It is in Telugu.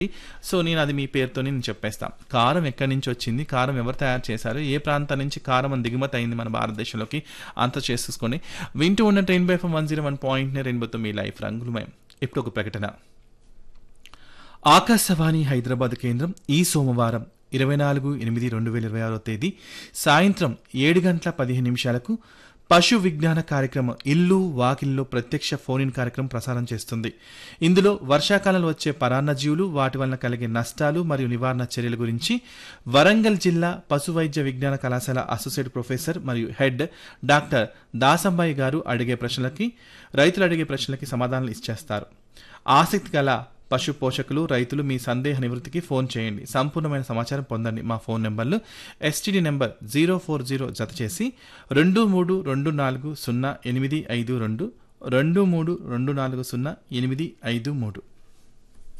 సో నేను అది మీ పేరుతోనే నేను చెప్పేస్తా కారం ఎక్కడి నుంచి వచ్చింది కారం ఎవరు తయారు చేశారు ఏ ప్రాంతం నుంచి కారం మన దిగుమతి అయింది మన భారతదేశంలోకి అంత చేసేసుకొని వింటూ ఉన్న train by one zero one point రెయిన్బోతో మీ లైఫ్ రంగులమయం ఇప్పుడు ఒక ప్రకటన ఆకాశవాణి హైదరాబాద్ కేంద్రం ఈ సోమవారం ఇరవై నాలుగు ఎనిమిది రెండు వేల ఇరవై ఆరో తేదీ సాయంత్రం ఏడు గంటల పదిహేను నిమిషాలకు పశు విజ్ఞాన కార్యక్రమం ఇల్లు వాకిల్లో ప్రత్యక్ష ఫోన్ ఇన్ కార్యక్రమం ప్రసారం చేస్తుంది ఇందులో వర్షాకాలంలో వచ్చే పరాన్నజీవులు వాటి వలన కలిగే నష్టాలు మరియు నివారణ చర్యల గురించి వరంగల్ జిల్లా పశు వైద్య విజ్ఞాన కళాశాల అసోసియేట్ ప్రొఫెసర్ మరియు హెడ్ డాక్టర్ దాసంబాయి గారు అడిగే ప్రశ్నలకి రైతులు అడిగే ప్రశ్నలకి సమాధానాలు ఇచ్చేస్తారు ఆసక్తి గల పశు పోషకులు రైతులు మీ సందేహ నివృత్తికి ఫోన్ చేయండి సంపూర్ణమైన సమాచారం పొందండి మా ఫోన్ నెంబర్లు STD number zero four zero జత చేసి రెండు మూడు రెండు నాలుగు సున్నా ఎనిమిది ఐదు రెండు రెండు మూడు రెండు నాలుగు సున్నా ఎనిమిది ఐదు మూడు